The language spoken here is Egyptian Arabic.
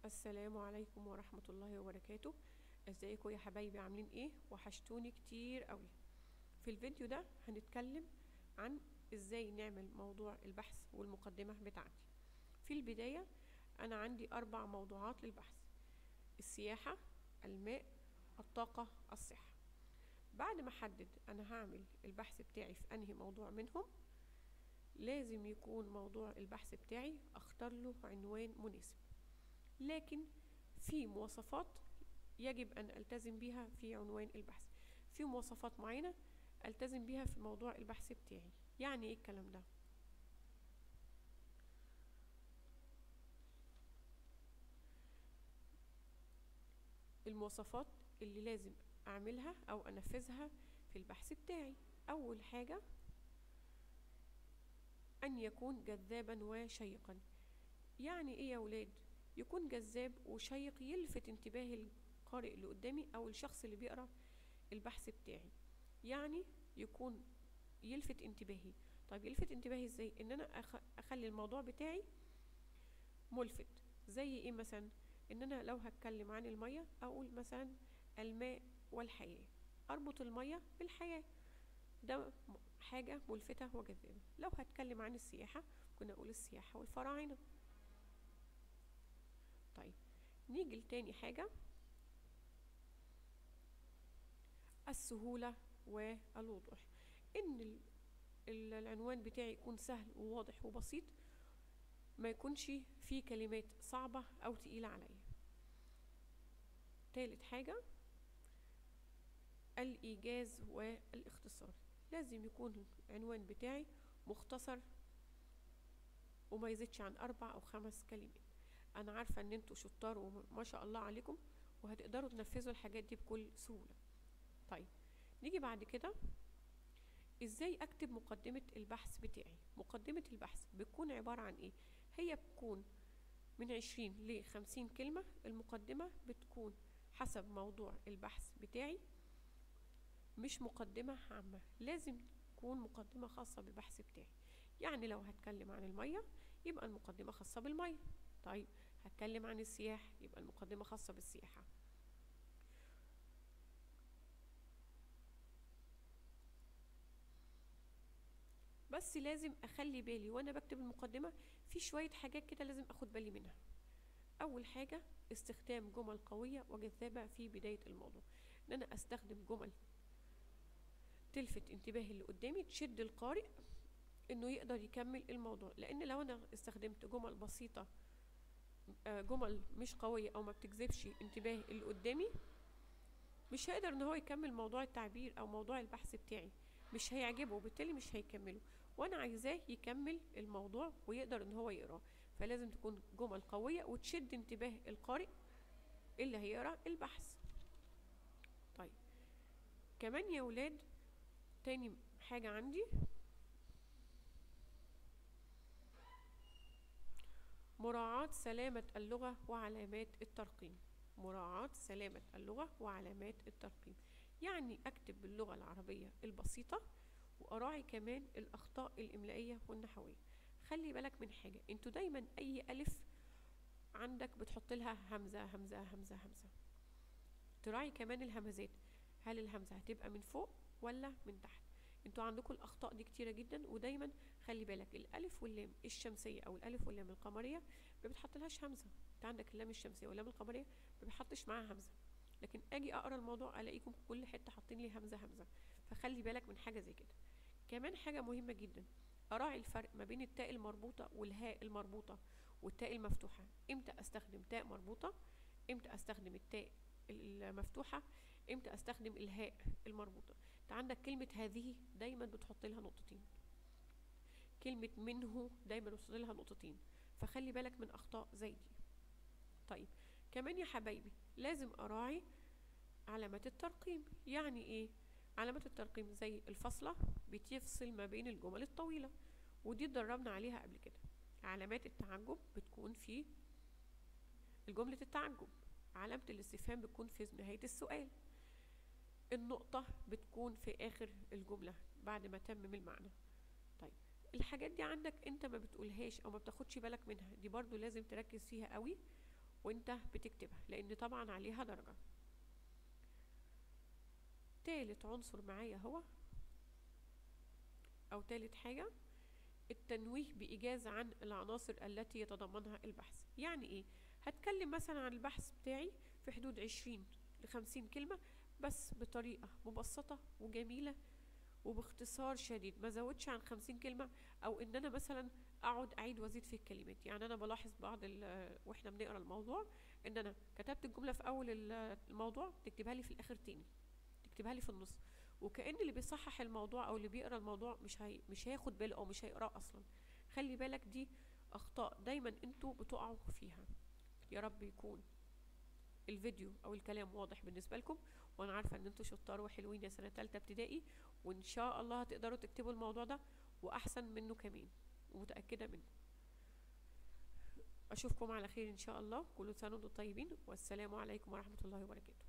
السلام عليكم ورحمة الله وبركاته ازيكم يا حبايبي عاملين ايه وحشتوني كتير قوي في الفيديو ده هنتكلم عن ازاي نعمل موضوع البحث والمقدمة بتاعتي في البداية انا عندي اربع موضوعات للبحث السياحة الماء الطاقة الصحة بعد ما احدد انا هعمل البحث بتاعي في انهي موضوع منهم لازم يكون موضوع البحث بتاعي اختار له عنوان مناسب لكن في مواصفات يجب أن ألتزم بها في عنوان البحث في مواصفات معينة ألتزم بها في موضوع البحث بتاعي يعني إيه الكلام ده؟ المواصفات اللي لازم أعملها أو أنفذها في البحث بتاعي أول حاجة أن يكون جذابا وشيقا يعني إيه يا ولاد؟ يكون جذاب وشيق يلفت انتباه القارئ اللي قدامي او الشخص اللي بيقرا البحث بتاعي يعني يكون يلفت انتباهي طيب يلفت انتباهي ازاي ان انا أخ... اخلي الموضوع بتاعي ملفت زي ايه مثلا ان انا لو هتكلم عن المية اقول مثلا الماء والحياة اربط المية بالحياة ده حاجة ملفتة وجذابة لو هتكلم عن السياحة كنا اقول السياحة والفراعنة طيب نيجي لتاني حاجة السهولة والوضوح ان العنوان بتاعي يكون سهل وواضح وبسيط ما يكونش فيه كلمات صعبة او تقيلة عليا تالت حاجة الإيجاز والاختصار لازم يكون العنوان بتاعي مختصر وما يزيدش عن أربع أو خمس كلمات انا عارفه ان انتوا شطار وما شاء الله عليكم وهتقدروا تنفذوا الحاجات دي بكل سهوله طيب نيجي بعد كده ازاي اكتب مقدمه البحث بتاعي مقدمه البحث بتكون عباره عن ايه هي بتكون من عشرين لخمسين كلمة المقدمة بتكون حسب موضوع البحث بتاعي مش مقدمة عامة لازم تكون مقدمة خاصة بالبحث بتاعي يعني لو هتكلم عن المية يبقى المقدمة خاصة بالمية طيب هتكلم عن السياحة يبقى المقدمة خاصة بالسياحة بس لازم اخلي بالي وانا بكتب المقدمة في شوية حاجات كده لازم اخد بالي منها اول حاجة استخدام جمل قوية وجذابة في بداية الموضوع ان انا استخدم جمل تلفت انتباه اللي قدامي تشد القارئ انه يقدر يكمل الموضوع لان لو انا استخدمت جمل بسيطة جمل مش قوية او ما بتجذبش انتباه اللي قدامي مش هيقدر ان هو يكمل موضوع التعبير او موضوع البحث بتاعي مش هيعجبه وبالتالي مش هيكمله وانا عايزاه يكمل الموضوع ويقدر ان هو يقراه فلازم تكون جمل قوية وتشد انتباه القارئ اللي هيقرا البحث طيب كمان يا ولاد تاني حاجة عندي مراعاة سلامة اللغة وعلامات الترقيم مراعاة سلامة اللغة وعلامات الترقيم يعني أكتب باللغة العربية البسيطة وأراعي كمان الأخطاء الإملائية والنحوية خلي بالك من حاجة انتوا دايما أي ألف عندك بتحط لها همزة همزة همزة همزة تراعي كمان الهمزات هل الهمزة هتبقى من فوق ولا من تحت انتوا عندكم الاخطاء دي كتيره جدا ودايما خلي بالك الالف واللام الشمسيه او الالف واللام القمريه ما بتحطلهاش همزه انت عندك اللام الشمسيه واللام القمريه ما بيحطش معاها همزه لكن اجي اقرا الموضوع الاقيكم في كل حته حاطين لي همزه همزه فخلي بالك من حاجه زي كده كمان حاجه مهمه جدا اراعي الفرق ما بين التاء المربوطه والهاء المربوطه والتاء المفتوحه امتى استخدم تاء مربوطه امتى استخدم التاء المفتوحه امتى استخدم الهاء المربوطه انت عندك كلمة هذه دايما بتحط لها نقطتين كلمة منه دايما بتحط لها نقطتين فخلي بالك من أخطاء زي دي طيب كمان يا حبايبي لازم أراعي علامات الترقيم يعني إيه؟ علامات الترقيم زي الفاصلة بتفصل ما بين الجمل الطويلة ودي اتدربنا عليها قبل كده علامات التعجب بتكون في الجملة التعجب علامة الاستفهام بتكون في نهاية السؤال النقطة بتكون في آخر الجملة بعد ما تمم المعنى طيب الحاجات دي عندك انت ما بتقولهاش او ما بتاخدش بالك منها دي برضو لازم تركز فيها قوي وانت بتكتبها لان طبعا عليها درجة تالت عنصر معايا هو او تالت حاجة التنويه بإجازة عن العناصر التي يتضمنها البحث يعني ايه هتكلم مثلا عن البحث بتاعي في حدود عشرين لخمسين كلمة بس بطريقة مبسطة وجميلة وباختصار شديد ما زودش عن خمسين كلمة او ان انا مثلا اقعد اعيد وازيد في الكلمات يعني انا بلاحظ بعض واحنا بنقرا الموضوع ان انا كتبت الجملة في اول الموضوع تكتبها لي في الاخر تاني تكتبها لي في النص وكأن اللي بيصحح الموضوع او اللي بيقرا الموضوع مش هي مش هياخد باله او مش هيقراه اصلا خلي بالك دي اخطاء دايما انتوا بتقعوا فيها يا رب يكون الفيديو او الكلام واضح بالنسبه لكم وانا عارفه ان انتوا شطار وحلوين يا سنه تالتة ابتدائي وان شاء الله هتقدروا تكتبوا الموضوع ده واحسن منه كمان ومتاكده منه اشوفكم على خير ان شاء الله كل سنه وانتم طيبين والسلام عليكم ورحمه الله وبركاته